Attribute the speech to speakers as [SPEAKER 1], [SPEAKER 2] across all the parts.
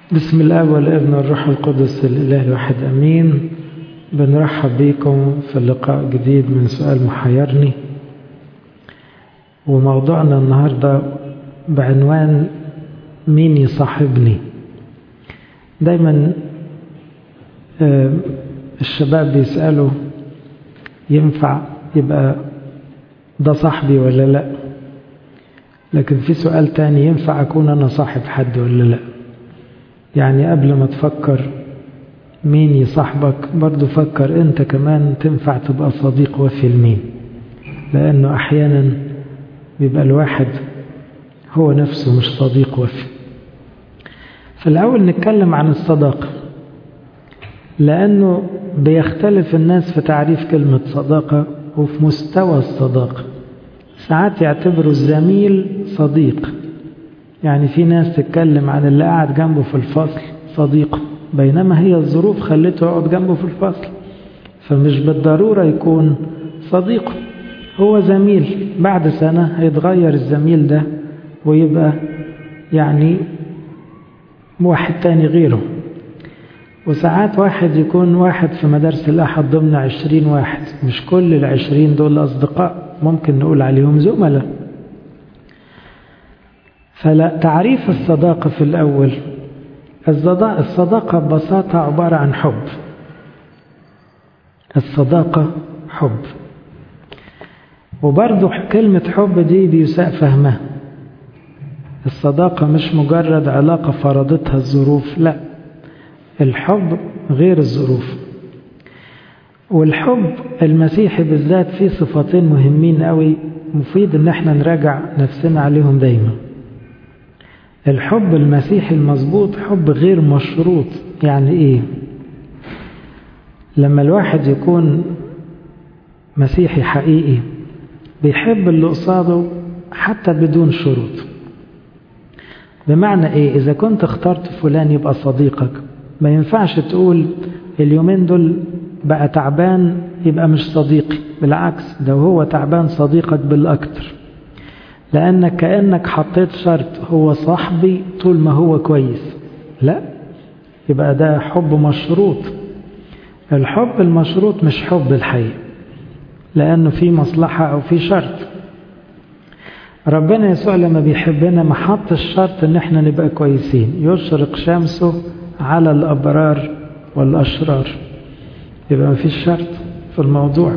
[SPEAKER 1] بسم الله والابن والروح القدس الإله الواحد أمين بنرحب بكم في اللقاء جديد من سؤال محيرني وموضوعنا النهاردة بعنوان مين يصاحبني دايما الشباب بيسألوا ينفع يبقى ده صاحبي ولا لا لكن في سؤال تاني ينفع أكون أنا صاحب حد ولا لا يعني قبل ما تفكر مين يصاحبك برضو فكر انت كمان تنفع تبقى صديق وفي لمين لانه احيانا بيبقى الواحد هو نفسه مش صديق وفي في الاول نتكلم عن الصداقة لانه بيختلف الناس في تعريف كلمة صداقة وفي مستوى الصداقة ساعات يعتبروا الزميل صديق يعني في ناس تتكلم عن اللي قاعد جنبه في الفصل صديقه بينما هي الظروف خلته يقعد جنبه في الفصل فمش بالضرورة يكون صديقه هو زميل بعد سنة هيتغير الزميل ده ويبقى يعني واحد تاني غيره وساعات واحد يكون واحد في مدارس الأحد ضمن عشرين واحد مش كل العشرين دول أصدقاء ممكن نقول عليهم زملاء فلا تعريف الصداقة في الأول الصداقة ببساطة عبارة عن حب الصداقة حب وبرضو كلمة حب دي بيساء فهمها الصداقة مش مجرد علاقة فرضتها الظروف لا الحب غير الظروف والحب المسيحي بالذات فيه صفتين مهمين قوي مفيد ان احنا نراجع نفسنا عليهم دايما الحب المسيحي المظبوط حب غير مشروط يعني ايه لما الواحد يكون مسيحي حقيقي بيحب اللي قصاده حتى بدون شروط بمعنى ايه اذا كنت اخترت فلان يبقى صديقك ما ينفعش تقول اليومين دول بقى تعبان يبقى مش صديقي بالعكس ده هو تعبان صديقك بالاكتر لأنك كأنك حطيت شرط هو صاحبي طول ما هو كويس لا يبقى ده حب مشروط الحب المشروط مش حب الحقيقة لأنه في مصلحة أو في شرط ربنا يسوع لما بيحبنا ما حط الشرط ان احنا نبقى كويسين يشرق شمسه على الأبرار والأشرار يبقى ما فيش شرط في الموضوع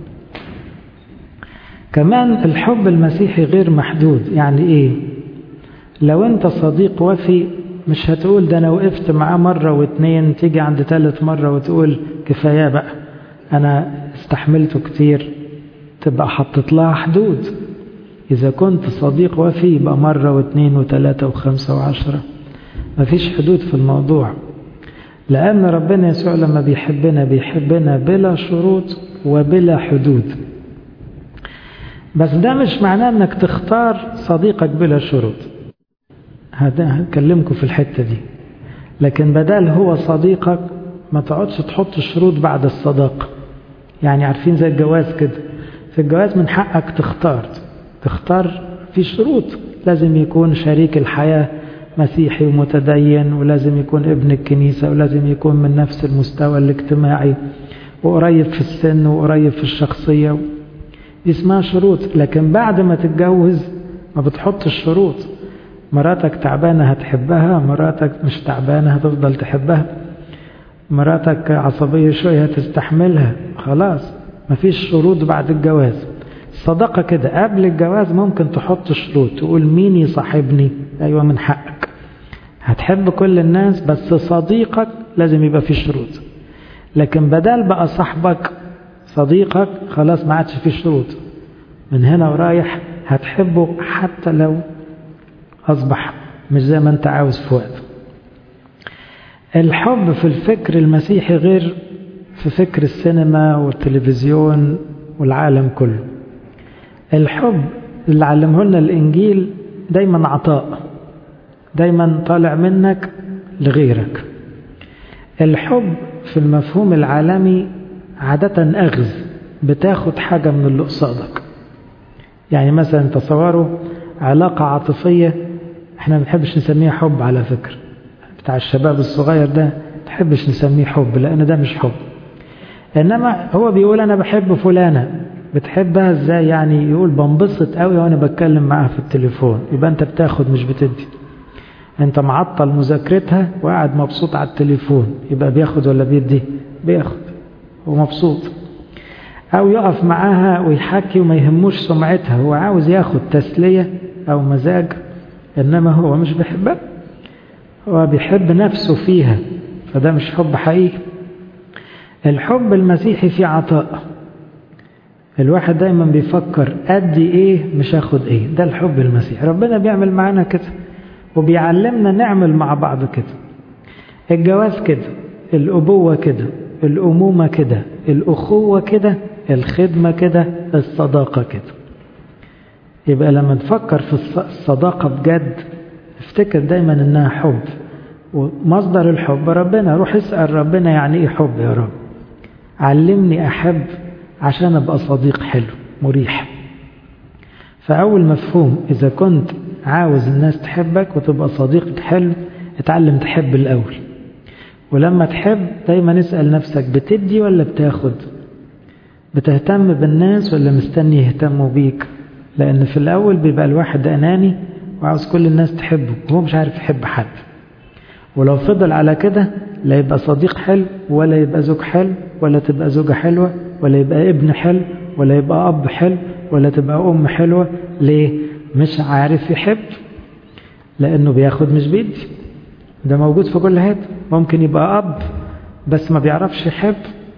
[SPEAKER 1] كمان الحب المسيحي غير محدود يعني ايه لو انت صديق وفي مش هتقول ده انا وقفت معاه مرة واتنين تيجي عند تالت مرة وتقول كفاية بقى انا استحملته كتير تبقى حطت لها حدود اذا كنت صديق وفي يبقى مرة واتنين وتلاتة وخمسة وعشرة مفيش حدود في الموضوع لأن ربنا يسوع لما بيحبنا بيحبنا بلا شروط وبلا حدود بس ده مش معناه انك تختار صديقك بلا شروط هكلمكم في الحتة دي لكن بدل هو صديقك ما تقعدش تحط شروط بعد الصداقة يعني عارفين زي الجواز كده في الجواز من حقك تختار تختار في شروط لازم يكون شريك الحياة مسيحي ومتدين ولازم يكون ابن الكنيسة ولازم يكون من نفس المستوى الاجتماعي وقريب في السن وقريب في الشخصية اسمها شروط لكن بعد ما تتجوز ما بتحطش شروط مراتك تعبانة هتحبها مراتك مش تعبانة هتفضل تحبها مراتك عصبية شوية هتستحملها خلاص مفيش شروط بعد الجواز الصداقة كده قبل الجواز ممكن تحط شروط تقول مين يصاحبني أيوة من حقك هتحب كل الناس بس صديقك لازم يبقى فيه شروط لكن بدل بقى صاحبك صديقك خلاص ما عادش فيه شروط من هنا ورايح هتحبه حتى لو أصبح مش زي ما أنت عاوز في وقت الحب في الفكر المسيحي غير في فكر السينما والتلفزيون والعالم كله الحب اللي علمه لنا الإنجيل دايما عطاء دايما طالع منك لغيرك الحب في المفهوم العالمي عادة أخذ بتاخد حاجة من اللي قصادك يعني مثلا تصوروا علاقة عاطفية احنا ما بنحبش نسميها حب على فكرة بتاع الشباب الصغير ده تحبش نسميه حب لأن ده مش حب إنما هو بيقول أنا بحب فلانة بتحبها ازاي يعني يقول بنبسط قوي وانا بتكلم معاها في التليفون يبقى انت بتاخد مش بتدي انت معطل مذاكرتها وقاعد مبسوط على التليفون يبقى بياخد ولا بيدي بياخد ومبسوط او يقف معاها ويحكي وما يهموش سمعتها هو عاوز ياخد تسلية او مزاج انما هو مش بيحبها هو بيحب نفسه فيها فده مش حب حقيقي الحب المسيحي فيه عطاء الواحد دايما بيفكر ادي ايه مش هاخد ايه ده الحب المسيحي ربنا بيعمل معانا كده وبيعلمنا نعمل مع بعض كده الجواز كده الأبوة كده الأمومة كده الأخوة كده الخدمة كده الصداقة كده يبقى لما نفكر في الصداقة بجد افتكر دايما انها حب ومصدر الحب ربنا روح اسأل ربنا يعني ايه حب يا رب علمني احب عشان ابقى صديق حلو مريح فاول مفهوم اذا كنت عاوز الناس تحبك وتبقى صديق حلو اتعلم تحب الاول ولما تحب دايما اسأل نفسك بتدي ولا بتاخد بتهتم بالناس ولا مستني يهتموا بيك لان في الاول بيبقى الواحد اناني وعاوز كل الناس تحبه وهو مش عارف يحب حد ولو فضل على كده لا يبقى صديق حلو ولا يبقى زوج حلو ولا تبقى زوجة حلوة ولا يبقى ابن حلو ولا يبقى أب حلو ولا تبقى أم حلوة ليه؟ مش عارف يحب لأنه بياخد مش بيدي ده موجود في كل حته ممكن يبقى أب بس ما بيعرفش يحب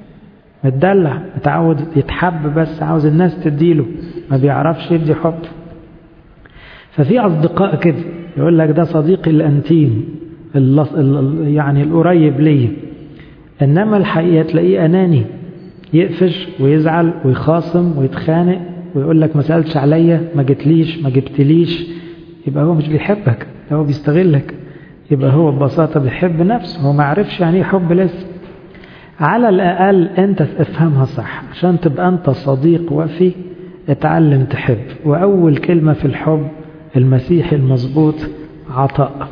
[SPEAKER 1] متدلع متعود يتحب بس عاوز الناس تديله ما بيعرفش يدي حب ففي أصدقاء كده يقول لك ده صديقي الأنتيم يعني القريب ليه إنما الحقيقة تلاقيه أناني يقفش ويزعل ويخاصم ويتخانق ويقول لك ما سألتش عليا ما جتليش ما جبتليش يبقى هو مش بيحبك هو بيستغلك يبقى هو ببساطة بيحب نفسه هو ما عرفش يعني ايه حب لسه على الأقل أنت افهمها صح عشان تبقى أنت صديق وفي اتعلم تحب وأول كلمة في الحب المسيحي المظبوط عطاء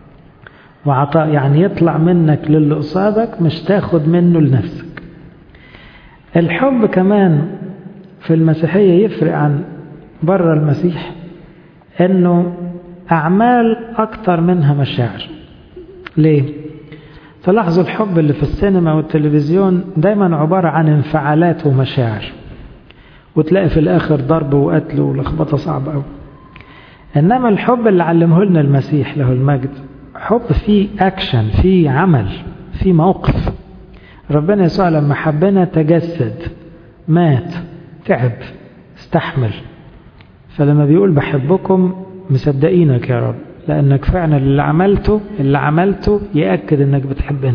[SPEAKER 1] وعطاء يعني يطلع منك للي قصادك مش تاخد منه لنفسك الحب كمان في المسيحية يفرق عن بره المسيح انه اعمال اكتر منها مشاعر ليه تلاحظوا الحب اللي في السينما والتلفزيون دايما عبارة عن انفعالات ومشاعر وتلاقي في الاخر ضرب وقتل ولخبطة صعبة قوي انما الحب اللي علمه لنا المسيح له المجد حب فيه اكشن فيه عمل فيه موقف ربنا يسوع لما حبنا تجسد مات تعب استحمل فلما بيقول بحبكم مصدقينك يا رب لأنك فعلا اللي عملته اللي عملته يأكد أنك بتحبنا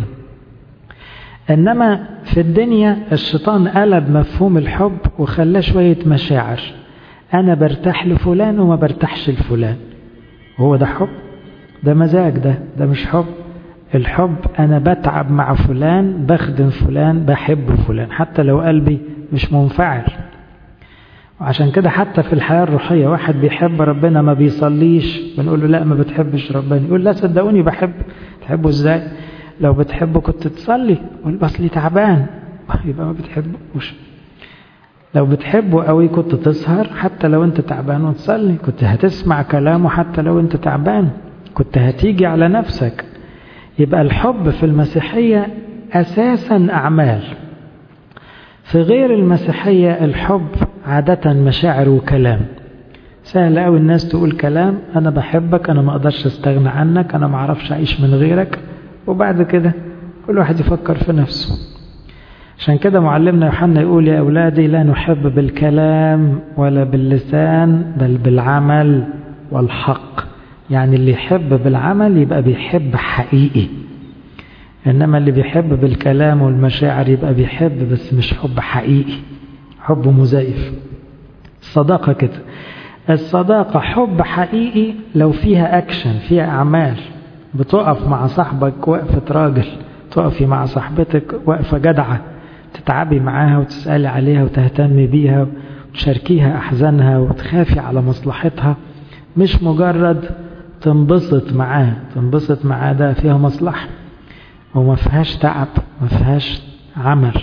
[SPEAKER 1] إنما في الدنيا الشيطان قلب مفهوم الحب وخلاه شوية مشاعر أنا برتاح لفلان وما برتاحش لفلان هو ده حب ده مزاج ده ده مش حب الحب أنا بتعب مع فلان بخدم فلان بحب فلان حتى لو قلبي مش منفعل وعشان كده حتى في الحياة الروحية واحد بيحب ربنا ما بيصليش بنقول له لا ما بتحبش ربنا يقول لا صدقوني بحب تحبه ازاي لو بتحبه كنت تصلي يقول بس لي تعبان يبقى ما بتحبوش لو بتحبه قوي كنت تسهر حتى لو انت تعبان وتصلي كنت هتسمع كلامه حتى لو انت تعبان كنت هتيجي على نفسك يبقى الحب في المسيحية أساسا أعمال في غير المسيحية الحب عادة مشاعر وكلام سهل قوي الناس تقول كلام أنا بحبك أنا ما أقدرش استغنى عنك أنا ما أعرفش أعيش من غيرك وبعد كده كل واحد يفكر في نفسه عشان كده معلمنا يوحنا يقول يا أولادي لا نحب بالكلام ولا باللسان بل بالعمل والحق يعني اللي يحب بالعمل يبقى بيحب حقيقي إنما اللي بيحب بالكلام والمشاعر يبقى بيحب بس مش حب حقيقي حب مزيف الصداقة كده الصداقة حب حقيقي لو فيها أكشن فيها أعمال بتقف مع صاحبك وقفة راجل تقفي مع صاحبتك وقفة جدعة تتعبي معاها وتسألي عليها وتهتمي بيها وتشاركيها أحزانها وتخافي على مصلحتها مش مجرد تنبسط معاه تنبسط معاه ده فيها مصلحة وما فيهاش تعب ما فيهاش عمل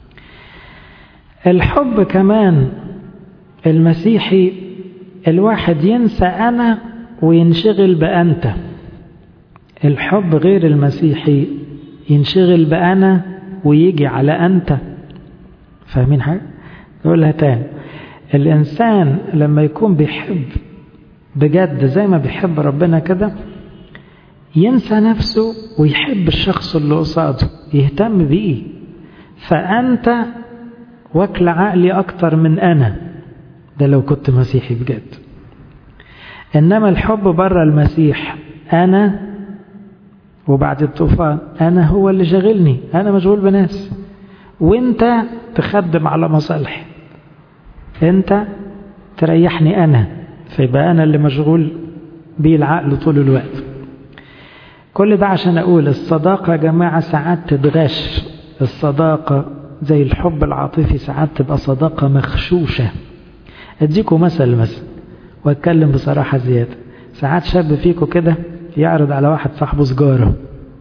[SPEAKER 1] الحب كمان المسيحي الواحد ينسى أنا وينشغل بأنت الحب غير المسيحي ينشغل بأنا ويجي على أنت فاهمين حاجة؟ نقولها تاني الإنسان لما يكون بيحب بجد زي ما بيحب ربنا كده ينسى نفسه ويحب الشخص اللي قصاده يهتم بيه فأنت واكل عقلي أكتر من أنا ده لو كنت مسيحي بجد إنما الحب بره المسيح أنا وبعد الطوفان أنا هو اللي شغلني أنا مشغول بناس وانت تخدم على مصالحي انت تريحني أنا فيبقى أنا اللي مشغول بيه العقل طول الوقت كل ده عشان أقول الصداقة يا جماعة ساعات تتغش الصداقة زي الحب العاطفي ساعات تبقى صداقة مخشوشة أديكم مثل مثلا وأتكلم بصراحة زيادة ساعات شاب فيكم كده يعرض على واحد صاحبه سجارة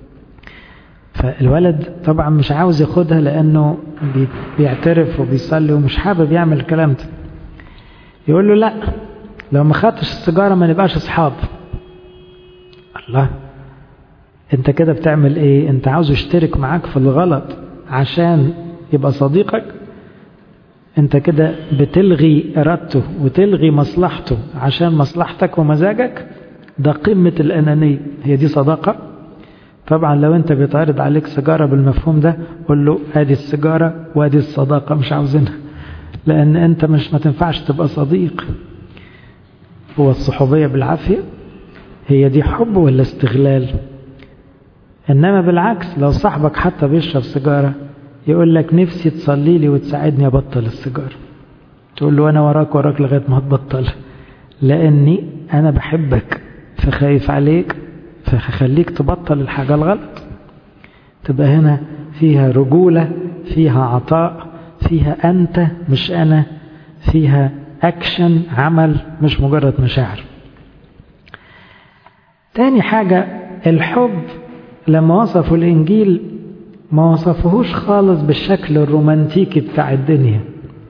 [SPEAKER 1] فالولد طبعا مش عاوز ياخدها لأنه بيعترف وبيصلي ومش حابب يعمل الكلام ده يقول له لا لو ما خدتش السيجارة ما نبقاش أصحاب الله انت كده بتعمل ايه انت عاوز يشترك معاك في الغلط عشان يبقى صديقك انت كده بتلغي ارادته وتلغي مصلحته عشان مصلحتك ومزاجك ده قمة الأنانية هي دي صداقة طبعا لو انت بيتعرض عليك سيجارة بالمفهوم ده قول له ادي السيجارة وادي الصداقة مش عاوزينها لان انت مش ما تنفعش تبقى صديق هو الصحوبية بالعافية هي دي حب ولا استغلال انما بالعكس لو صاحبك حتى بيشرب سيجارة يقول لك نفسي تصلي لي وتساعدني ابطل السيجارة تقول له انا وراك وراك لغاية ما تبطل لاني انا بحبك فخايف عليك فخليك تبطل الحاجة الغلط تبقى هنا فيها رجولة فيها عطاء فيها أنت مش أنا فيها أكشن عمل مش مجرد مشاعر تاني حاجة الحب لما وصفوا الإنجيل ما وصفهوش خالص بالشكل الرومانتيكي بتاع الدنيا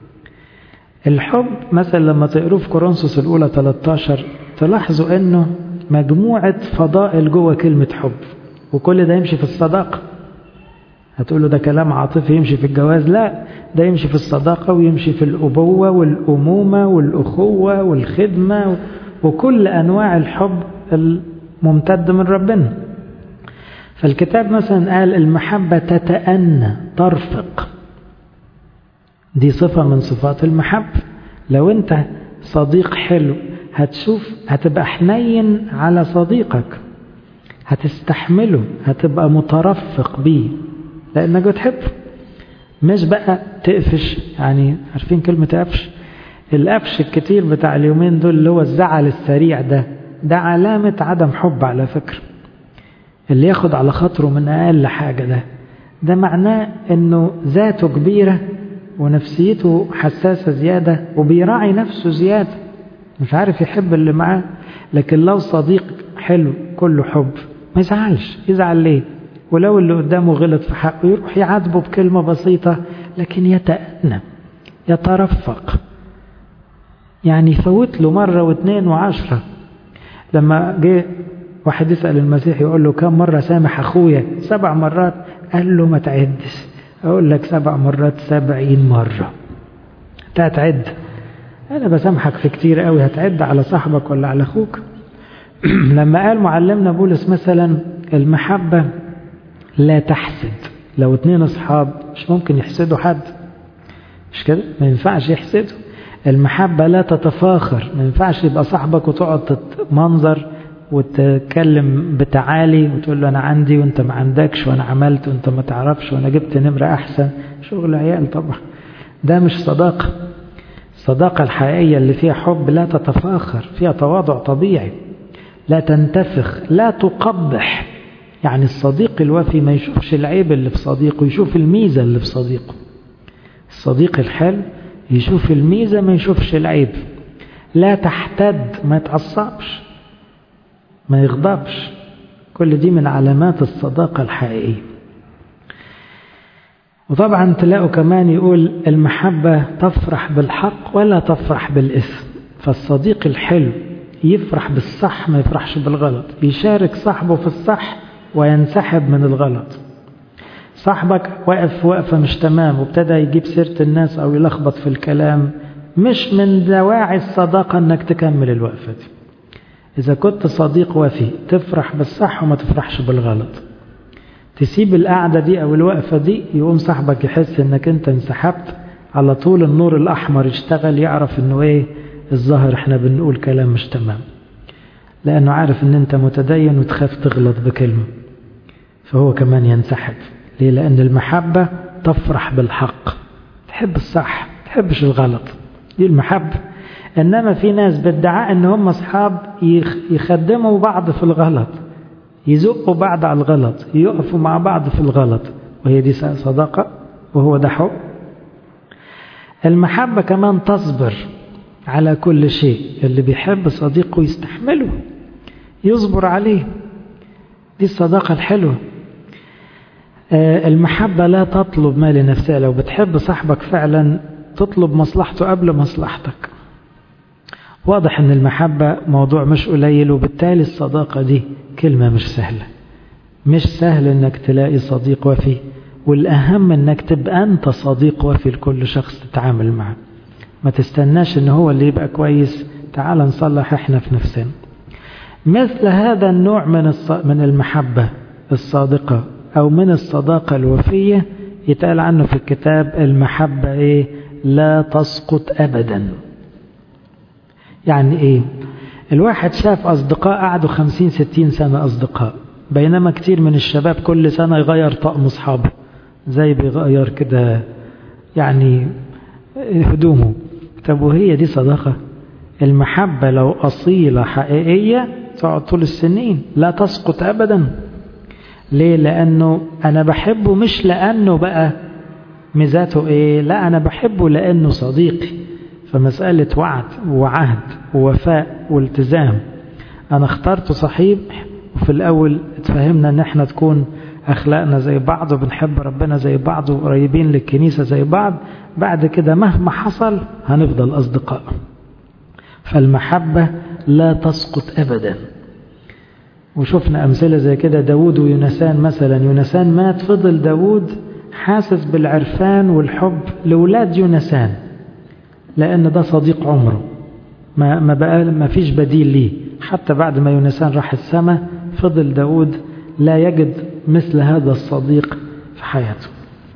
[SPEAKER 1] الحب مثلا لما تقروه في كورنثوس الأولى 13 تلاحظوا أنه مجموعة فضائل جوه كلمة حب وكل ده يمشي في الصداقة هتقولوا ده كلام عاطفي يمشي في الجواز لا ده يمشي في الصداقة ويمشي في الأبوة والأمومة والأخوة والخدمة وكل أنواع الحب الممتد من ربنا فالكتاب مثلا قال المحبة تتأنى ترفق دي صفة من صفات المحبة لو انت صديق حلو هتشوف هتبقى حنين على صديقك هتستحمله هتبقى مترفق بيه لانك بتحبه مش بقى تقفش يعني عارفين كلمة قفش القفش الكتير بتاع اليومين دول اللي هو الزعل السريع ده ده علامة عدم حب على فكرة اللي ياخد على خاطره من أقل حاجة ده ده معناه انه ذاته كبيرة ونفسيته حساسة زيادة وبيراعي نفسه زيادة مش عارف يحب اللي معاه لكن لو صديق حلو كله حب ما يزعلش يزعل ليه ولو اللي قدامه غلط في حقه يروح يعاتبه بكلمة بسيطة لكن يتأنى يترفق يعني يفوت له مرة واثنين وعشرة لما جه واحد يسأل المسيح يقول له كم مرة سامح أخويا سبع مرات قال له ما تعدش أقول لك سبع مرات سبعين مرة تعد أنا بسامحك في كتير قوي هتعد على صاحبك ولا على أخوك لما قال معلمنا بولس مثلا المحبة لا تحسد لو اتنين أصحاب مش ممكن يحسدوا حد مش كده ما ينفعش يحسدوا المحبة لا تتفاخر ما ينفعش يبقى صاحبك وتقعد تتمنظر وتتكلم بتعالي وتقول له أنا عندي وأنت ما عندكش وأنا عملت وأنت ما تعرفش وأنا جبت نمرة أحسن شغل عيال طبعا ده مش صداقة الصداقة الحقيقية اللي فيها حب لا تتفاخر فيها تواضع طبيعي لا تنتفخ لا تقبح يعني الصديق الوفي ما يشوفش العيب اللي في صديقه يشوف الميزة اللي في صديقه الصديق الحلو يشوف الميزة ما يشوفش العيب لا تحتد ما يتعصبش ما يغضبش كل دي من علامات الصداقة الحقيقية وطبعا تلاقوا كمان يقول المحبة تفرح بالحق ولا تفرح بالإثم فالصديق الحلو يفرح بالصح ما يفرحش بالغلط يشارك صاحبه في الصح وينسحب من الغلط صاحبك واقف وقفة مش تمام وابتدى يجيب سيرة الناس أو يلخبط في الكلام مش من دواعي الصداقة أنك تكمل الوقفة دي إذا كنت صديق وفي تفرح بالصح وما تفرحش بالغلط تسيب القعدة دي أو الوقفة دي يقوم صاحبك يحس أنك أنت انسحبت على طول النور الأحمر يشتغل يعرف أنه إيه الظاهر احنا بنقول كلام مش تمام لأنه عارف أن أنت متدين وتخاف تغلط بكلمة فهو كمان ينسحب ليه لأن المحبة تفرح بالحق تحب الصح تحبش الغلط دي المحبة إنما في ناس بادعاء إن هم أصحاب يخدموا بعض في الغلط يزقوا بعض على الغلط يقفوا مع بعض في الغلط وهي دي صداقة وهو ده حب المحبة كمان تصبر على كل شيء اللي بيحب صديقه يستحمله يصبر عليه دي الصداقة الحلوة المحبة لا تطلب ما لنفسها لو بتحب صاحبك فعلا تطلب مصلحته قبل مصلحتك واضح ان المحبة موضوع مش قليل وبالتالي الصداقة دي كلمة مش سهلة مش سهل انك تلاقي صديق وفي والاهم انك تبقى انت صديق وفي لكل شخص تتعامل معه ما تستناش ان هو اللي يبقى كويس تعال نصلح احنا في نفسنا مثل هذا النوع من من المحبة الصادقة او من الصداقة الوفية يتقال عنه في الكتاب المحبة ايه لا تسقط ابدا يعني ايه الواحد شاف اصدقاء قعدوا خمسين ستين سنة اصدقاء بينما كتير من الشباب كل سنة يغير طقم اصحابه زي بيغير كده يعني هدومه طب وهي دي صداقة المحبة لو أصيلة حقيقية تقعد طول السنين لا تسقط أبدا ليه لأنه أنا بحبه مش لأنه بقى ميزاته إيه لا أنا بحبه لأنه صديقي فمسألة وعد وعهد ووفاء والتزام أنا اخترته صحيح وفي الأول اتفهمنا أن احنا تكون أخلاقنا زي بعض وبنحب ربنا زي بعض وقريبين للكنيسة زي بعض بعد كده مهما حصل هنفضل أصدقاء فالمحبة لا تسقط أبدا وشفنا أمثلة زي كده داود ويونسان مثلا يونسان مات فضل داود حاسس بالعرفان والحب لولاد يونسان لأن ده صديق عمره ما, ما, بقى ما فيش بديل ليه حتى بعد ما يونسان راح السماء فضل داود لا يجد مثل هذا الصديق في حياته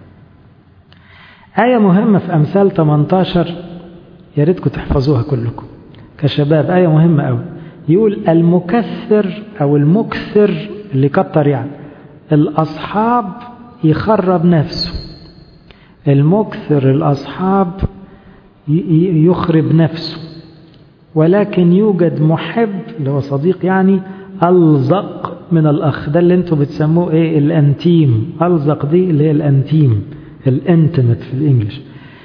[SPEAKER 1] آية مهمة في أمثال 18 يا ريتكم تحفظوها كلكم كشباب آية مهمة أوي يقول المكثر أو المكثر اللي كتر يعني الأصحاب يخرب نفسه المكثر الأصحاب يخرب نفسه ولكن يوجد محب اللي هو صديق يعني ألزق من الأخ ده اللي انتوا بتسموه ايه الانتيم ألزق دي اللي هي الانتيم الانتمت في الانجليش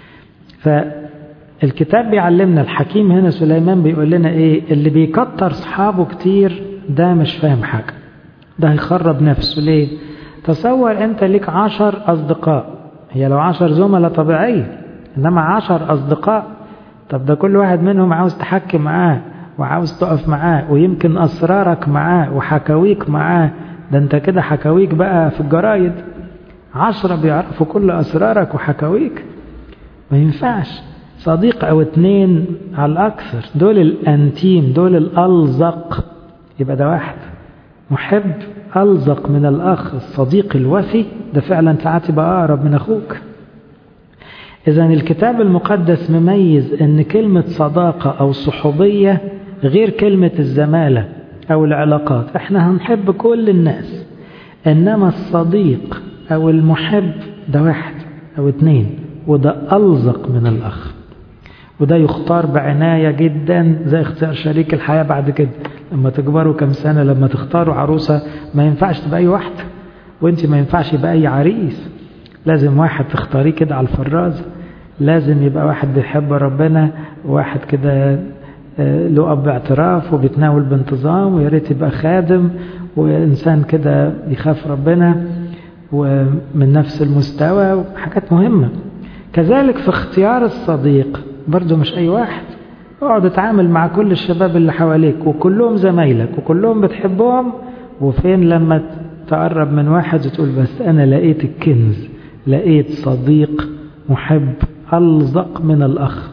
[SPEAKER 1] فالكتاب بيعلمنا الحكيم هنا سليمان بيقول لنا ايه اللي بيكتر صحابه كتير ده مش فاهم حاجة ده هيخرب نفسه ليه تصور انت ليك عشر اصدقاء هي لو عشر زملاء طبيعية انما عشر اصدقاء طب ده كل واحد منهم عاوز تحكي معاه وعاوز تقف معاه ويمكن أسرارك معاه وحكاويك معاه ده انت كده حكاويك بقى في الجرايد عشرة بيعرفوا كل أسرارك وحكاويك ما ينفعش صديق أو اتنين على الأكثر دول الأنتيم دول الألزق يبقى ده واحد محب ألزق من الأخ الصديق الوفي ده فعلا ساعات يبقى أقرب من أخوك إذا الكتاب المقدس مميز أن كلمة صداقة أو صحوبية غير كلمة الزمالة أو العلاقات احنا هنحب كل الناس إنما الصديق أو المحب ده واحد أو اتنين وده ألزق من الأخ وده يختار بعناية جدا زي اختيار شريك الحياة بعد كده لما تكبروا كم سنة لما تختاروا عروسة ما ينفعش تبقى أي واحدة وانت ما ينفعش يبقى أي عريس لازم واحد تختاريه كده على الفراز لازم يبقى واحد بيحب ربنا وواحد كده له أب اعتراف وبيتناول بانتظام ويا ريت يبقى خادم وإنسان كده يخاف ربنا ومن نفس المستوى حاجات مهمة كذلك في اختيار الصديق برضو مش أي واحد اقعد اتعامل مع كل الشباب اللي حواليك وكلهم زمايلك وكلهم بتحبهم وفين لما تقرب من واحد وتقول بس أنا لقيت الكنز لقيت صديق محب ألزق من الأخ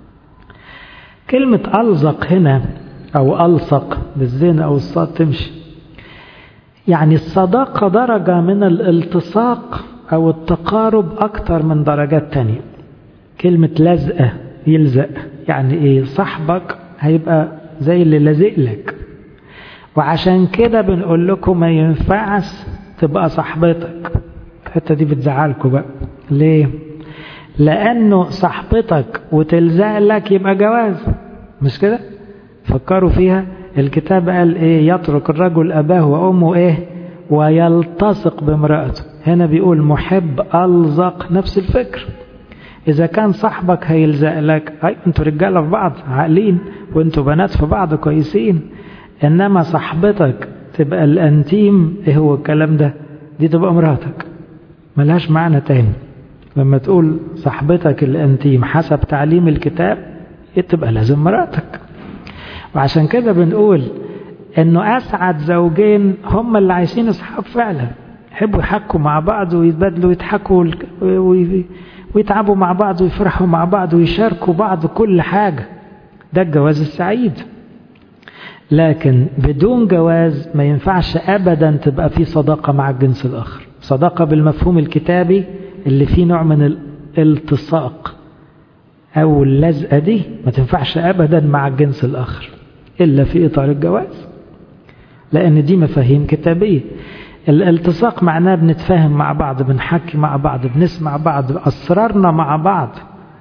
[SPEAKER 1] كلمة ألزق هنا أو ألصق بالزين أو الصاد تمشي يعني الصداقة درجة من الالتصاق أو التقارب أكتر من درجات تانية كلمة لزقة يلزق يعني إيه صاحبك هيبقى زي اللي لازق لك وعشان كده بنقول لكم ما ينفعش تبقى صاحبتك الحتة دي بتزعلكم بقى ليه لأنه صاحبتك وتلزق لك يبقى جواز مش كده فكروا فيها الكتاب قال ايه يترك الرجل أباه وأمه ايه ويلتصق بامرأته هنا بيقول محب ألزق نفس الفكر إذا كان صاحبك هيلزق لك أي أنتوا رجالة في بعض عاقلين وأنتوا بنات في بعض كويسين إنما صاحبتك تبقى الأنتيم إيه هو الكلام ده دي تبقى مراتك ملهاش معنى تاني لما تقول صاحبتك الأنتيم حسب تعليم الكتاب تبقى لازم مراتك وعشان كده بنقول انه اسعد زوجين هم اللي عايشين اصحاب فعلا يحبوا يحكوا مع بعض ويتبادلوا ويضحكوا ويتعبوا مع بعض ويفرحوا مع بعض ويشاركوا بعض كل حاجة ده الجواز السعيد لكن بدون جواز ما ينفعش ابدا تبقى في صداقة مع الجنس الاخر صداقة بالمفهوم الكتابي اللي فيه نوع من الالتصاق او اللزقة دي ما تنفعش ابدا مع الجنس الاخر الا في اطار الجواز لان دي مفاهيم كتابية الالتصاق معناه بنتفاهم مع بعض بنحكي مع بعض بنسمع بعض اسرارنا مع بعض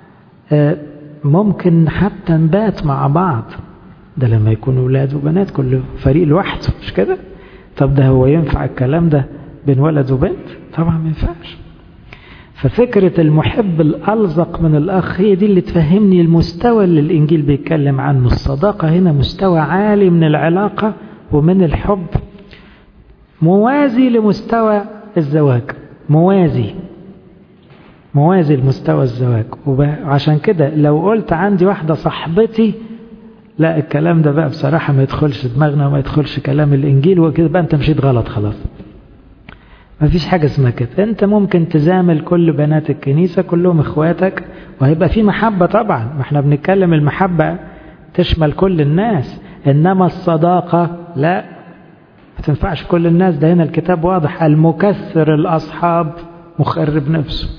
[SPEAKER 1] ممكن حتى نبات مع بعض ده لما يكونوا ولاد وبنات كل فريق لوحده مش كده طب ده هو ينفع الكلام ده بين ولد وبنت طبعا ما ينفعش ففكرة المحب الألزق من الأخ هي دي اللي تفهمني المستوى اللي الإنجيل بيتكلم عنه الصداقة هنا مستوى عالي من العلاقة ومن الحب موازي لمستوى الزواج موازي موازي لمستوى الزواج وعشان كده لو قلت عندي واحدة صاحبتي لا الكلام ده بقى بصراحة ما يدخلش دماغنا وما يدخلش كلام الإنجيل وكده بقى أنت مشيت غلط خلاص ما فيش حاجة اسمها كده انت ممكن تزامل كل بنات الكنيسة كلهم اخواتك وهيبقى في محبة طبعا ما احنا بنتكلم المحبة تشمل كل الناس انما الصداقة لا ما تنفعش كل الناس ده هنا الكتاب واضح المكثر الاصحاب مخرب نفسه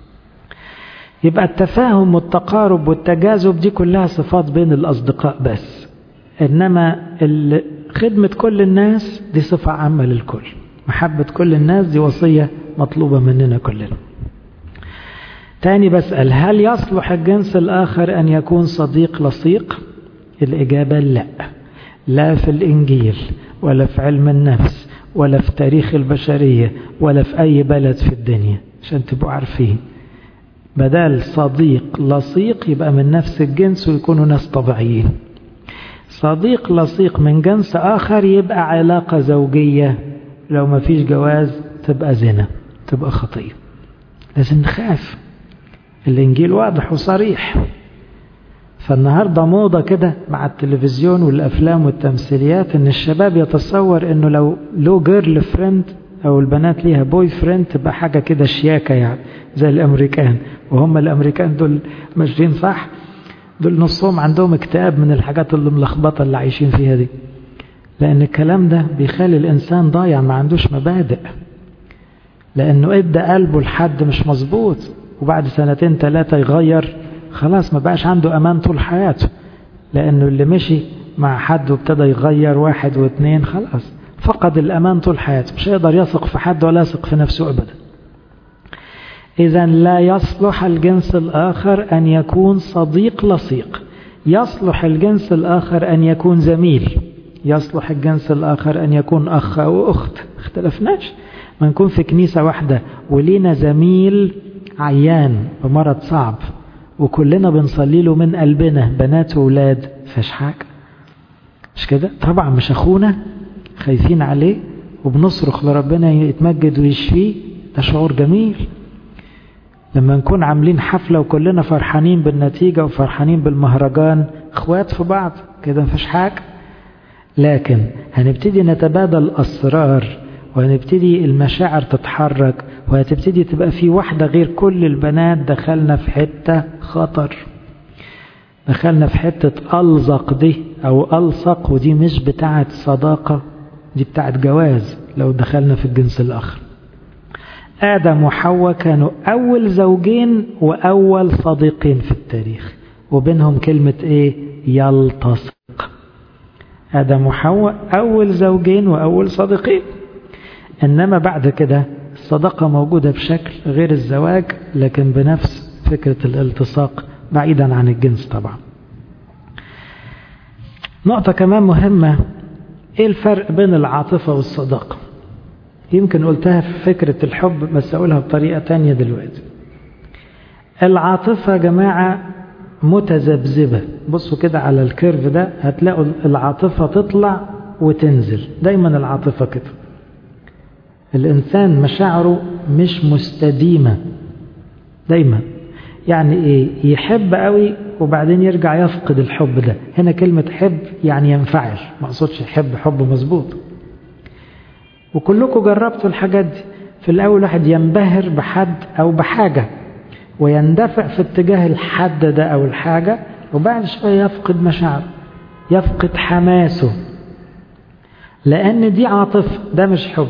[SPEAKER 1] يبقى التفاهم والتقارب والتجاذب دي كلها صفات بين الاصدقاء بس انما خدمة كل الناس دي صفة عامة للكل محبة كل الناس دي وصية مطلوبة مننا كلنا تاني بسأل هل يصلح الجنس الآخر أن يكون صديق لصيق الإجابة لا لا في الإنجيل ولا في علم النفس ولا في تاريخ البشرية ولا في أي بلد في الدنيا عشان تبقوا عارفين بدل صديق لصيق يبقى من نفس الجنس ويكونوا ناس طبيعيين صديق لصيق من جنس آخر يبقى علاقة زوجية لو ما فيش جواز تبقى زنا تبقى خطية لازم نخاف الإنجيل واضح وصريح فالنهاردة موضة كده مع التلفزيون والأفلام والتمثيليات إن الشباب يتصور إنه لو له جيرل فريند أو البنات ليها بوي فريند تبقى حاجة كده شياكة يعني زي الأمريكان وهم الأمريكان دول ماشيين صح دول نصهم عندهم اكتئاب من الحاجات اللي ملخبطة اللي عايشين فيها دي لأن الكلام ده بيخلي الإنسان ضايع ما عندوش مبادئ لأنه إدى قلبه لحد مش مظبوط وبعد سنتين ثلاثة يغير خلاص ما بقاش عنده أمان طول حياته لأنه اللي مشي مع حد وابتدى يغير واحد واثنين خلاص فقد الأمان طول حياته مش هيقدر يثق في حد ولا يثق في نفسه أبدا إذا لا يصلح الجنس الآخر أن يكون صديق لصيق يصلح الجنس الآخر أن يكون زميل يصلح الجنس الآخر أن يكون أخ أو أخت اختلفناش ما نكون في كنيسة واحدة ولينا زميل عيان بمرض صعب وكلنا بنصلي له من قلبنا بنات وولاد فيهاش حاجة مش كده طبعا مش أخونا خايفين عليه وبنصرخ لربنا يتمجد ويشفيه ده شعور جميل لما نكون عاملين حفلة وكلنا فرحانين بالنتيجة وفرحانين بالمهرجان اخوات في بعض كده مفيش حاجة لكن هنبتدي نتبادل أسرار وهنبتدي المشاعر تتحرك وهتبتدي تبقى في واحدة غير كل البنات دخلنا في حتة خطر دخلنا في حتة ألزق دي أو ألصق ودي مش بتاعة صداقة دي بتاعة جواز لو دخلنا في الجنس الآخر آدم وحواء كانوا أول زوجين وأول صديقين في التاريخ وبينهم كلمة إيه يلتصق آدم وحواء أول زوجين وأول صديقين إنما بعد كده الصداقة موجودة بشكل غير الزواج لكن بنفس فكرة الالتصاق بعيدا عن الجنس طبعا نقطة كمان مهمة ايه الفرق بين العاطفة والصداقة يمكن قلتها في فكرة الحب بس أقولها بطريقة تانية دلوقتي العاطفة يا جماعة متذبذبة بصوا كده على الكيرف ده هتلاقوا العاطفة تطلع وتنزل دايما العاطفة كده الإنسان مشاعره مش مستديمة دايما يعني إيه يحب قوي وبعدين يرجع يفقد الحب ده هنا كلمة حب يعني ينفعل ما أقصدش يحب حب مظبوط وكلكم جربتوا الحاجات دي في الأول واحد ينبهر بحد أو بحاجة ويندفع في اتجاه الحد ده أو الحاجة وبعد شوية يفقد مشاعره يفقد حماسه لأن دي عاطفة ده مش حب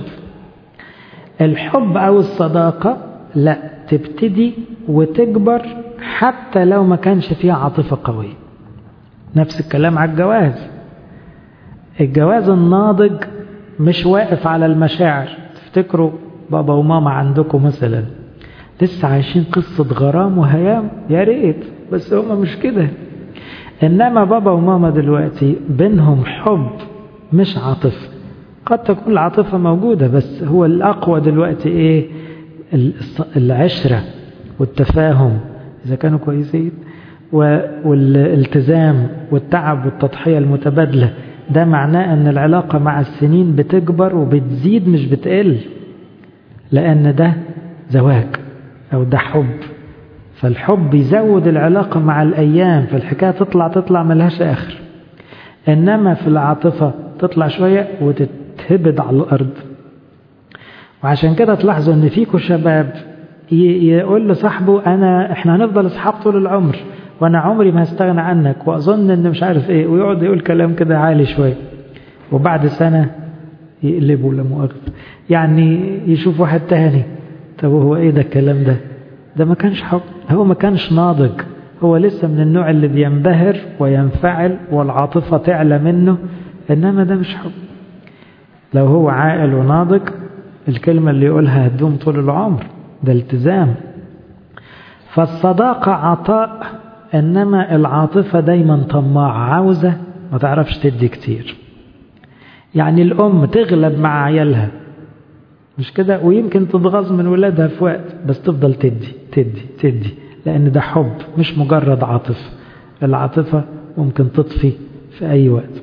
[SPEAKER 1] الحب أو الصداقة لا تبتدي وتكبر حتى لو ما كانش فيها عاطفة قوية نفس الكلام على الجواز الجواز الناضج مش واقف على المشاعر تفتكروا بابا وماما عندكم مثلا لسه عايشين قصة غرام وهيام يا ريت بس هما مش كده إنما بابا وماما دلوقتي بينهم حب مش عاطفة قد تكون العاطفة موجودة بس هو الأقوى دلوقتي إيه العشرة والتفاهم إذا كانوا كويسين والالتزام والتعب والتضحية المتبادلة ده معناه أن العلاقة مع السنين بتكبر وبتزيد مش بتقل لأن ده زواج أو ده حب فالحب يزود العلاقة مع الأيام فالحكاية تطلع تطلع ملهاش آخر إنما في العاطفة تطلع شوية وتتهبد على الأرض وعشان كده تلاحظوا ان فيكم شباب يقول لصاحبه انا احنا هنفضل اصحاب طول العمر وانا عمري ما هستغنى عنك واظن ان مش عارف ايه ويقعد يقول كلام كده عالي شويه وبعد سنه يقلبوا لا مؤاخذه يعني يشوف واحد تاني طب هو ايه ده الكلام ده ده ما كانش حب هو ما كانش ناضج هو لسه من النوع اللي بينبهر وينفعل والعاطفه تعلى منه انما ده مش حب لو هو عاقل وناضج الكلمة اللي يقولها هتدوم طول العمر ده التزام فالصداقة عطاء إنما العاطفة دايما طماعة عاوزة ما تعرفش تدي كتير يعني الأم تغلب مع عيالها مش كده ويمكن تتغاظ من ولادها في وقت بس تفضل تدي تدي تدي لأن ده حب مش مجرد عاطفة العاطفة ممكن تطفي في أي وقت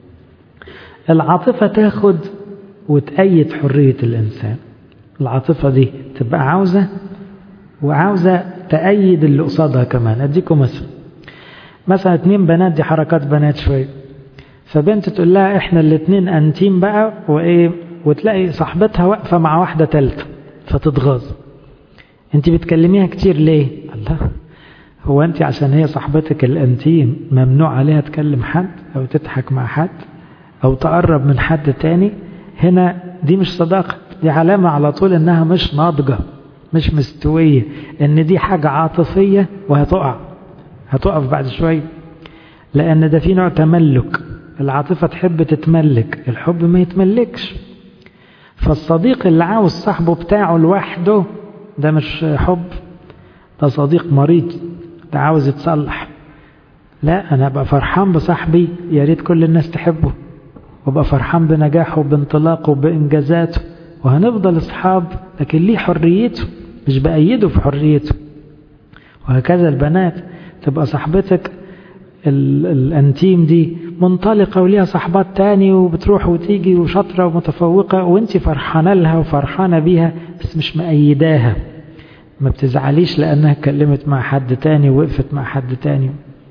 [SPEAKER 1] العاطفة تاخد وتأيد حرية الإنسان العاطفة دي تبقى عاوزة وعاوزة تأيد اللي قصادها كمان أديكم مثل مثلا اتنين بنات دي حركات بنات شوية فبنت تقول لها احنا الاتنين انتيم بقى وايه وتلاقي صاحبتها واقفة مع واحدة تالتة فتتغاظ انت بتكلميها كتير ليه الله هو انت عشان هي صاحبتك الانتيم ممنوع عليها تكلم حد او تضحك مع حد او تقرب من حد تاني هنا دي مش صداقة دي علامة على طول انها مش ناضجة مش مستوية ان دي حاجة عاطفية وهتقع هتقف بعد شوية لان ده في نوع تملك العاطفة تحب تتملك الحب ما يتملكش فالصديق اللي عاوز صاحبه بتاعه لوحده ده مش حب ده صديق مريض ده عاوز يتصلح لا انا ابقى فرحان بصاحبي يا ريت كل الناس تحبه وابقى فرحان بنجاحه وبانطلاقه وبانجازاته وهنفضل اصحاب لكن ليه حريته مش بأيده في حريته وهكذا البنات تبقى صاحبتك الانتيم دي منطلقة وليها صحبات تاني وبتروح وتيجي وشاطرة ومتفوقة وانت فرحانة لها وفرحانة بيها بس مش مأيداها ما بتزعليش لأنها اتكلمت مع حد تاني ووقفت مع حد تاني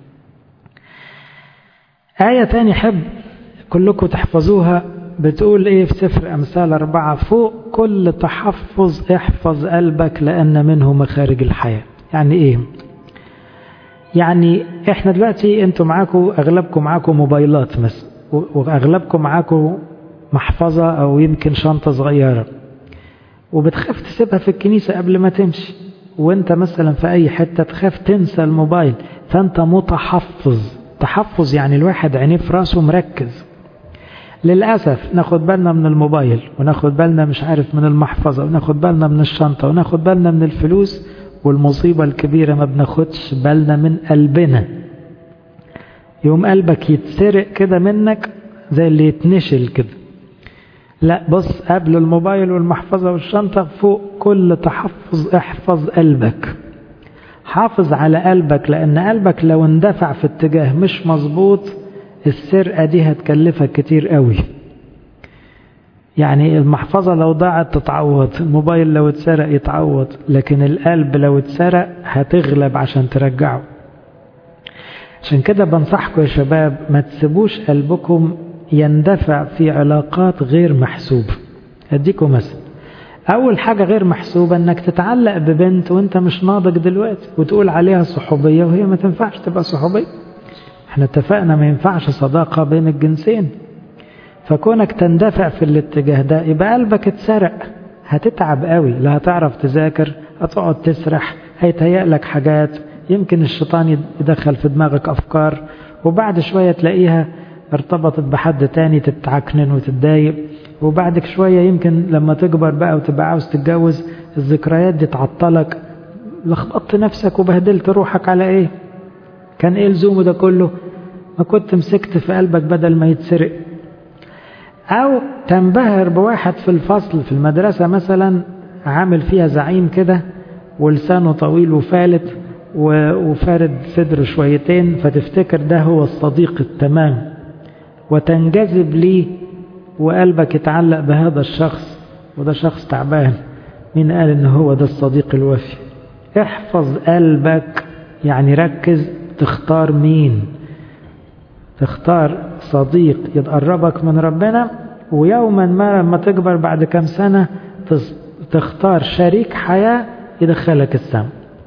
[SPEAKER 1] آية تاني حب كلكم تحفظوها بتقول ايه في سفر أمثال أربعة فوق كل تحفظ احفظ قلبك لأن منه مخارج الحياة يعني ايه يعني احنا دلوقتي انتوا معاكم اغلبكم معاكم موبايلات مثلا واغلبكم معاكم محفظة او يمكن شنطة صغيرة وبتخاف تسيبها في الكنيسة قبل ما تمشي وانت مثلا في اي حتة تخاف تنسى الموبايل فانت متحفظ تحفظ يعني الواحد عينيه في راسه مركز للأسف ناخد بالنا من الموبايل وناخد بالنا مش عارف من المحفظة وناخد بالنا من الشنطة وناخد بالنا من الفلوس والمصيبة الكبيرة ما بناخدش بالنا من قلبنا يوم قلبك يتسرق كده منك زي اللي يتنشل كده لا بص قبل الموبايل والمحفظة والشنطة فوق كل تحفظ احفظ قلبك حافظ على قلبك لأن قلبك لو اندفع في اتجاه مش مظبوط السرقة دي هتكلفك كتير قوي يعني المحفظة لو ضاعت تتعوض الموبايل لو اتسرق يتعوض لكن القلب لو اتسرق هتغلب عشان ترجعه عشان كده بنصحكم يا شباب ما تسيبوش قلبكم يندفع في علاقات غير محسوبة اديكم مثل اول حاجة غير محسوبة انك تتعلق ببنت وانت مش ناضج دلوقتي وتقول عليها صحوبية وهي ما تنفعش تبقى صحوبية احنا اتفقنا ما ينفعش صداقة بين الجنسين فكونك تندفع في الاتجاه ده يبقى قلبك اتسرق هتتعب قوي لا هتعرف تذاكر هتقعد تسرح هيتهيأ لك حاجات يمكن الشيطان يدخل في دماغك أفكار وبعد شوية تلاقيها ارتبطت بحد تاني تتعكنن وتتضايق وبعدك شوية يمكن لما تكبر بقى وتبقى عاوز تتجوز الذكريات دي تعطلك لخبطت نفسك وبهدلت روحك على ايه كان ايه لزومه ده كله ما كنت مسكت في قلبك بدل ما يتسرق أو تنبهر بواحد في الفصل في المدرسة مثلا عامل فيها زعيم كده ولسانه طويل وفالت وفارد صدره شويتين فتفتكر ده هو الصديق التمام وتنجذب ليه وقلبك يتعلق بهذا الشخص وده شخص تعبان مين قال ان هو ده الصديق الوفي احفظ قلبك يعني ركز تختار مين تختار صديق يتقربك من ربنا ويوما ما لما تكبر بعد كم سنة تختار شريك حياة يدخلك السماء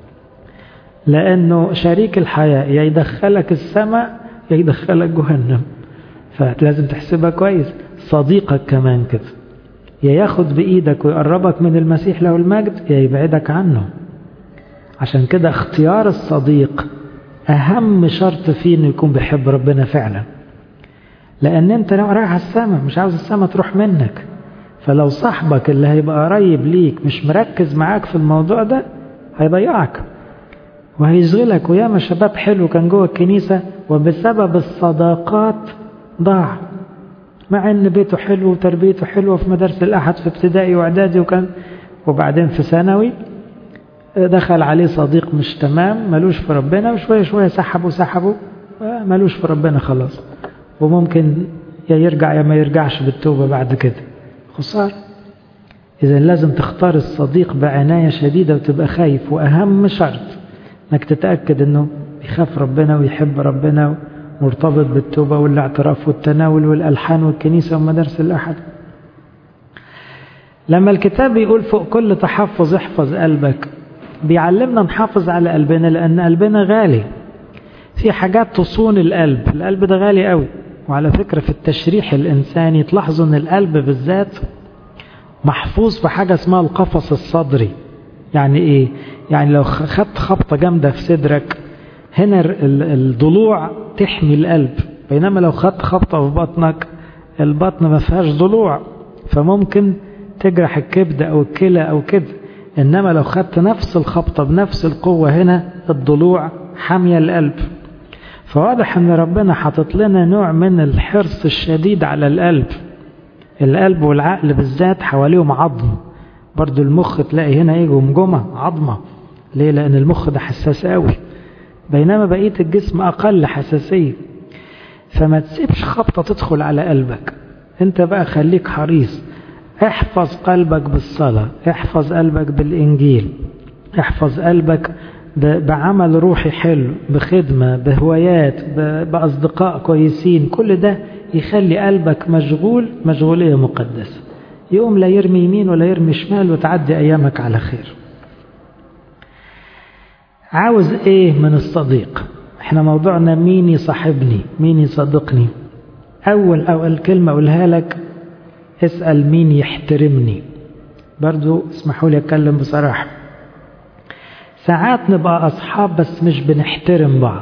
[SPEAKER 1] لأنه شريك الحياة يا يدخلك السماء يا يدخلك جهنم فلازم تحسبها كويس صديقك كمان كده يا ياخد بإيدك ويقربك من المسيح له المجد يا يبعدك عنه عشان كده اختيار الصديق أهم شرط فيه إنه يكون بيحب ربنا فعلا لأن أنت لو رايح السماء مش عاوز السماء تروح منك فلو صاحبك اللي هيبقى قريب ليك مش مركز معاك في الموضوع ده هيضيعك وهيشغلك وياما شباب حلو كان جوه الكنيسة وبسبب الصداقات ضاع مع ان بيته حلو وتربيته حلوة في مدارس الأحد في ابتدائي واعدادي وكان وبعدين في ثانوي دخل عليه صديق مش تمام ملوش في ربنا وشوية شوية سحبه سحبه ملوش في ربنا خلاص وممكن يا يرجع يا ما يرجعش بالتوبة بعد كده خسارة إذا لازم تختار الصديق بعناية شديدة وتبقى خايف وأهم شرط انك تتأكد انه يخاف ربنا ويحب ربنا مرتبط بالتوبة والاعتراف والتناول والألحان والكنيسة ومدارس الأحد لما الكتاب يقول فوق كل تحفظ احفظ قلبك بيعلمنا نحافظ على قلبنا لأن قلبنا غالي في حاجات تصون القلب القلب ده غالي قوي وعلى فكرة في التشريح الإنساني تلاحظوا أن القلب بالذات محفوظ بحاجة اسمها القفص الصدري يعني إيه؟ يعني لو خدت خبطة جامدة في صدرك هنا الضلوع تحمي القلب بينما لو خدت خبطة في بطنك البطن ما فيهاش ضلوع فممكن تجرح الكبد أو الكلى أو كده إنما لو خدت نفس الخبطة بنفس القوة هنا الضلوع حامية القلب فواضح ان ربنا حاطط لنا نوع من الحرص الشديد على القلب القلب والعقل بالذات حواليهم عظم برضو المخ تلاقي هنا ايه جمجمة عظمة ليه لان المخ ده حساس قوي بينما بقية الجسم أقل حساسية فما تسيبش خبطة تدخل على قلبك انت بقى خليك حريص احفظ قلبك بالصلاة احفظ قلبك بالإنجيل احفظ قلبك بعمل روحي حلو بخدمة بهوايات بأصدقاء كويسين كل ده يخلي قلبك مشغول مشغولية مقدسة يوم لا يرمي يمين ولا يرمي شمال وتعدي أيامك على خير عاوز ايه من الصديق احنا موضوعنا مين يصاحبني مين يصدقني اول اول كلمة اقولها لك اسأل مين يحترمني برضو اسمحوا لي اتكلم بصراحة ساعات نبقى اصحاب بس مش بنحترم بعض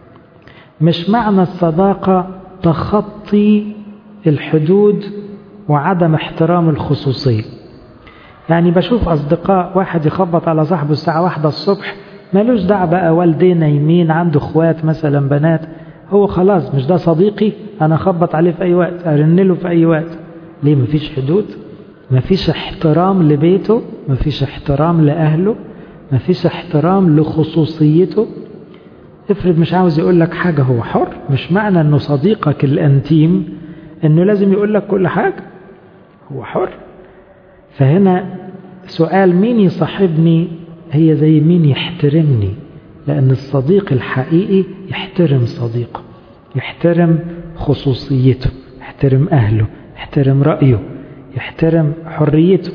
[SPEAKER 1] مش معنى الصداقة تخطي الحدود وعدم احترام الخصوصية يعني بشوف أصدقاء واحد يخبط على صاحبه الساعة واحدة الصبح ملوش دعوة بقى والدين نايمين عنده اخوات مثلا بنات هو خلاص مش ده صديقي أنا أخبط عليه في أي وقت أرن له في أي وقت ليه مفيش حدود مفيش احترام لبيته مفيش احترام لأهله مفيش احترام لخصوصيته افرض مش عاوز يقول لك حاجة هو حر مش معنى انه صديقك الانتيم انه لازم يقول لك كل حاجة هو حر فهنا سؤال مين يصاحبني هي زي مين يحترمني لأن الصديق الحقيقي يحترم صديقه يحترم خصوصيته يحترم أهله يحترم رأيه يحترم حريته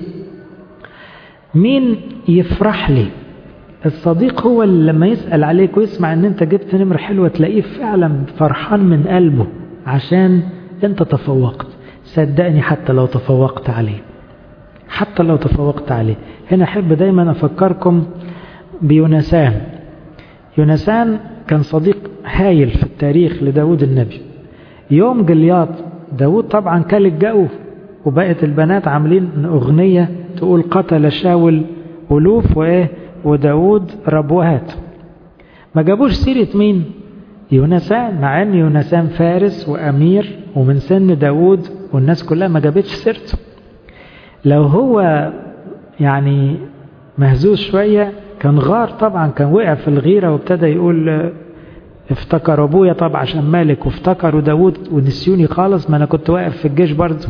[SPEAKER 1] مين يفرح لي الصديق هو اللي لما يسأل عليك ويسمع ان انت جبت نمرة حلوة تلاقيه فعلا فرحان من قلبه عشان انت تفوقت صدقني حتى لو تفوقت عليه حتى لو تفوقت عليه هنا أحب دايما أفكركم بيونسان يونسان كان صديق هايل في التاريخ لداود النبي يوم جلياط داود طبعا كل الجو وبقت البنات عاملين أغنية تقول قتل شاول ألوف وإيه وداود ربوات ما جابوش سيرة مين يونسان مع ان يونسان فارس وأمير ومن سن داود والناس كلها ما جابتش سيرته لو هو يعني مهزوز شوية كان غار طبعا كان وقع في الغيرة وابتدى يقول افتكر ابويا طبعا عشان مالك وافتكروا داود ونسيوني خالص ما انا كنت واقف في الجيش برضه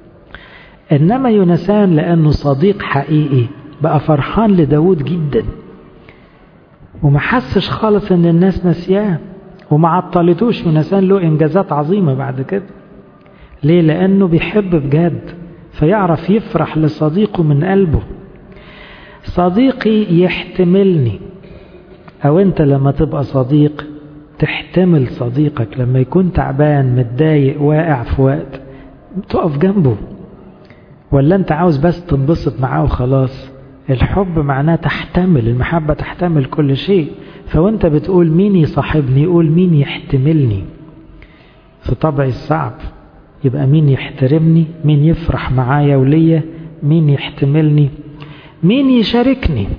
[SPEAKER 1] انما يونسان لانه صديق حقيقي بقى فرحان لداود جدا وما حسش خالص ان الناس نسياه وما عطلتوش يونسان له انجازات عظيمة بعد كده ليه لانه بيحب بجد فيعرف يفرح لصديقه من قلبه صديقي يحتملني او انت لما تبقى صديق تحتمل صديقك لما يكون تعبان متضايق واقع في وقت تقف جنبه ولا انت عاوز بس تنبسط معاه وخلاص الحب معناه تحتمل المحبة تحتمل كل شيء فوانت بتقول مين يصاحبني يقول مين يحتملني في طبعي الصعب يبقى مين يحترمني مين يفرح معايا وليا مين يحتملني مين يشاركني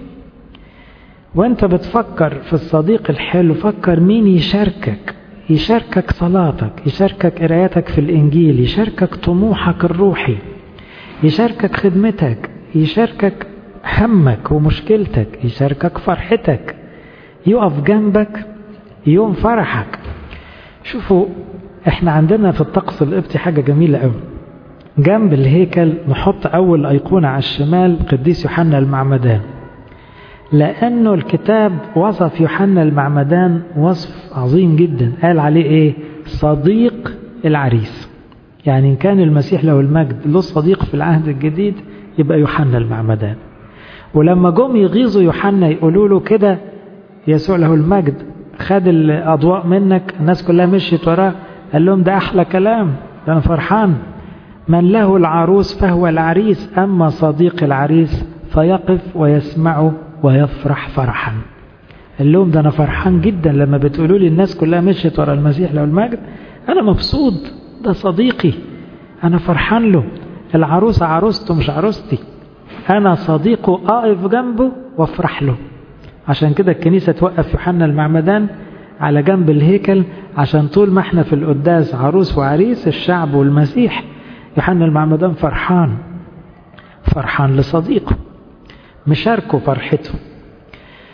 [SPEAKER 1] وانت بتفكر في الصديق الحلو فكر مين يشاركك يشاركك صلاتك يشاركك قرايتك في الإنجيل يشاركك طموحك الروحي يشاركك خدمتك يشاركك همك ومشكلتك يشاركك فرحتك يقف جنبك يوم فرحك شوفوا احنا عندنا في الطقس القبطي حاجة جميلة قوي جنب الهيكل نحط أول أيقونة على الشمال قديس يوحنا المعمدان لأنه الكتاب وصف يوحنا المعمدان وصف عظيم جدا قال عليه إيه صديق العريس يعني إن كان المسيح له المجد له صديق في العهد الجديد يبقى يوحنا المعمدان ولما جم يغيظوا يوحنا يقولوا له كده يسوع له المجد خد الأضواء منك الناس كلها مشيت وراه قال لهم ده أحلى كلام ده أنا فرحان من له العروس فهو العريس أما صديق العريس فيقف ويسمعه ويفرح فرحا قال لهم ده أنا فرحان جدا لما بتقولوا لي الناس كلها مشيت ورا المسيح له المجد أنا مبسوط ده صديقي أنا فرحان له العروسة عروسته مش عروستي أنا صديقه أقف جنبه وافرح له عشان كده الكنيسة توقف يوحنا المعمدان على جنب الهيكل عشان طول ما احنا في القداس عروس وعريس الشعب والمسيح يوحنا المعمدان فرحان فرحان لصديقه مشاركه فرحته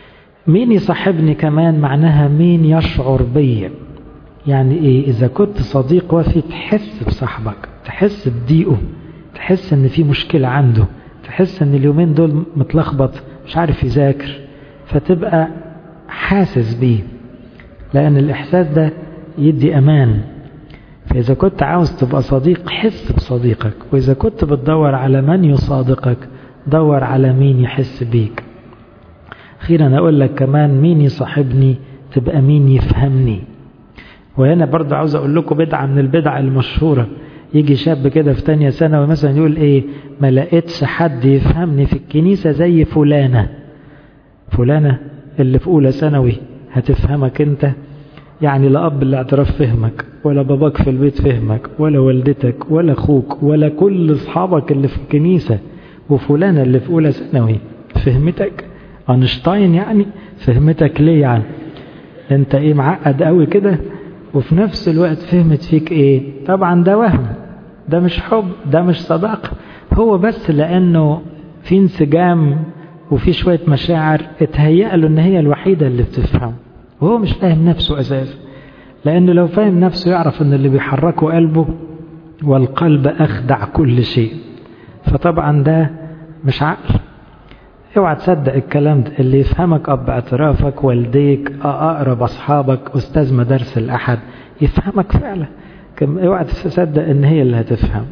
[SPEAKER 1] مين يصاحبني كمان معناها مين يشعر بي يعني ايه اذا كنت صديق وفي تحس بصاحبك تحس بضيقه تحس ان في مشكلة عنده تحس ان اليومين دول متلخبط مش عارف يذاكر فتبقى حاسس بيه لان الاحساس ده يدي امان فاذا كنت عاوز تبقى صديق حس بصديقك واذا كنت بتدور على من يصادقك دور على مين يحس بيك اخيرا اقول لك كمان مين يصاحبني تبقى مين يفهمني وهنا برضه عاوز اقول لكم بدعة من البدع المشهورة يجي شاب كده في تانية ثانوي مثلا يقول ايه ما لقيتش حد يفهمني في الكنيسة زي فلانة فلانة اللي في اولى ثانوي هتفهمك انت يعني لا اب الاعتراف فهمك ولا باباك في البيت فهمك ولا والدتك ولا اخوك ولا كل اصحابك اللي في الكنيسة وفلانة اللي في اولى ثانوي فهمتك اينشتاين يعني فهمتك ليه يعني انت ايه معقد قوي كده وفي نفس الوقت فهمت فيك ايه طبعا ده وهم ده مش حب ده مش صداقة هو بس لانه في انسجام وفي شوية مشاعر اتهيأ له ان هي الوحيدة اللي بتفهم وهو مش فاهم نفسه اساسا لانه لو فاهم نفسه يعرف ان اللي بيحركه قلبه والقلب اخدع كل شيء فطبعا ده مش عقل اوعى تصدق الكلام ده اللي يفهمك اب اعترافك والديك اقرب اصحابك استاذ مدارس الاحد يفهمك فعلا اوعى تصدق ان هي اللي هتفهم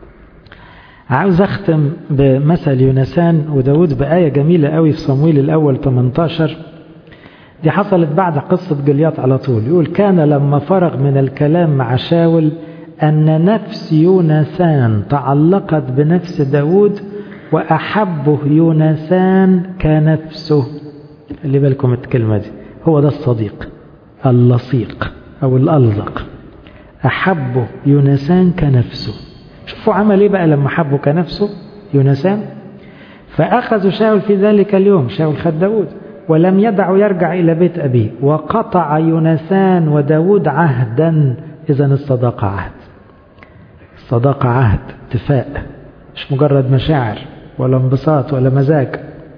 [SPEAKER 1] عاوز اختم بمثل يونسان وداود بآية جميلة قوي في صمويل الاول 18 دي حصلت بعد قصة جليات على طول يقول كان لما فرغ من الكلام مع شاول أن نفس يونسان تعلقت بنفس داود وأحبه يونسان كنفسه اللي بالكم الكلمة دي هو ده الصديق اللصيق أو الألزق أحبه يونسان كنفسه شوفوا عمل إيه بقى لما حبه كنفسه يونسان فأخذوا شاول في ذلك اليوم شاول خد داود ولم يدعوا يرجع إلى بيت أبيه وقطع يونسان وداود عهدا إذا الصداقة عهد الصداقة عهد اتفاق مش مجرد مشاعر ولا انبساط ولا مزاج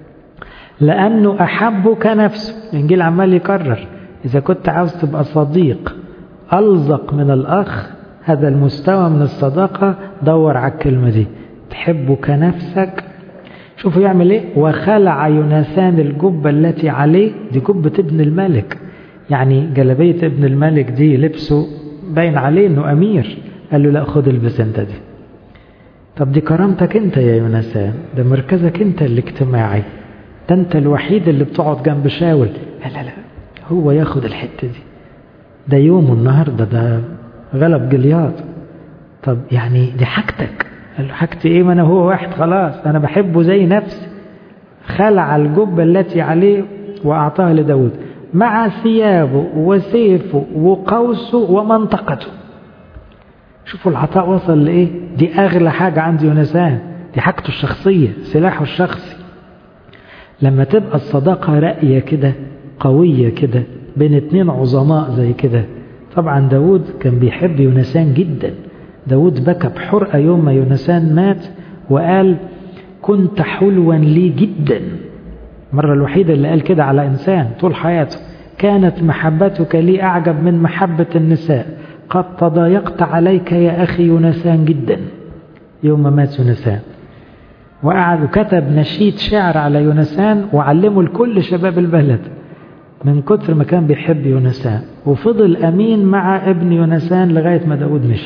[SPEAKER 1] لأنه أحبه كنفسه الإنجيل عمال يكرر إذا كنت عاوز تبقى صديق ألزق من الأخ هذا المستوى من الصداقة دور على الكلمة دي تحبه كنفسك شوفوا يعمل ايه وخلع يونسان الجبة التي عليه دي جبة ابن الملك يعني جلبية ابن الملك دي لبسه باين عليه انه امير قال له لا خد البس انت دي طب دي كرامتك انت يا يونسان ده مركزك انت الاجتماعي ده انت الوحيد اللي بتقعد جنب شاول لا لا لا هو ياخد الحتة دي ده يومه النهاردة ده غلب جلياط طب يعني دي حاجتك قال له حاجتي ايه ما انا هو واحد خلاص انا بحبه زي نفسي خلع الجبة التي عليه واعطاها لداود مع ثيابه وسيفه وقوسه ومنطقته شوفوا العطاء وصل لايه دي اغلى حاجة عند يونسان دي حاجته الشخصية سلاحه الشخصي لما تبقى الصداقة رأية كده قوية كده بين اتنين عظماء زي كده طبعا داود كان بيحب يونسان جدا داود بكى بحرقة يوم ما يونسان مات وقال كنت حلوا لي جدا مرة الوحيدة اللي قال كده على إنسان طول حياته كانت محبتك لي أعجب من محبة النساء قد تضايقت عليك يا أخي يونسان جدا يوم ما مات يونسان وقعد وكتب نشيد شعر على يونسان وعلمه لكل شباب البلد من كتر ما كان بيحب يونسان وفضل أمين مع ابن يونسان لغاية ما داود مشي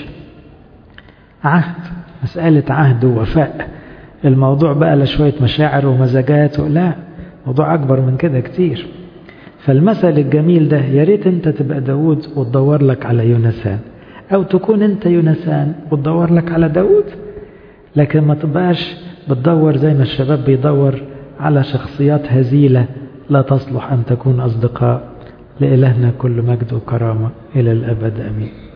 [SPEAKER 1] عهد مسألة عهد ووفاء الموضوع بقى لا شوية مشاعر ومزاجات لا موضوع أكبر من كده كتير فالمثل الجميل ده يا ريت انت تبقى داود وتدور لك على يونسان او تكون انت يونسان وتدور لك على داود لكن ما تبقاش بتدور زي ما الشباب بيدور على شخصيات هزيلة لا تصلح أن تكون أصدقاء لإلهنا كل مجد وكرامة إلى الأبد أمين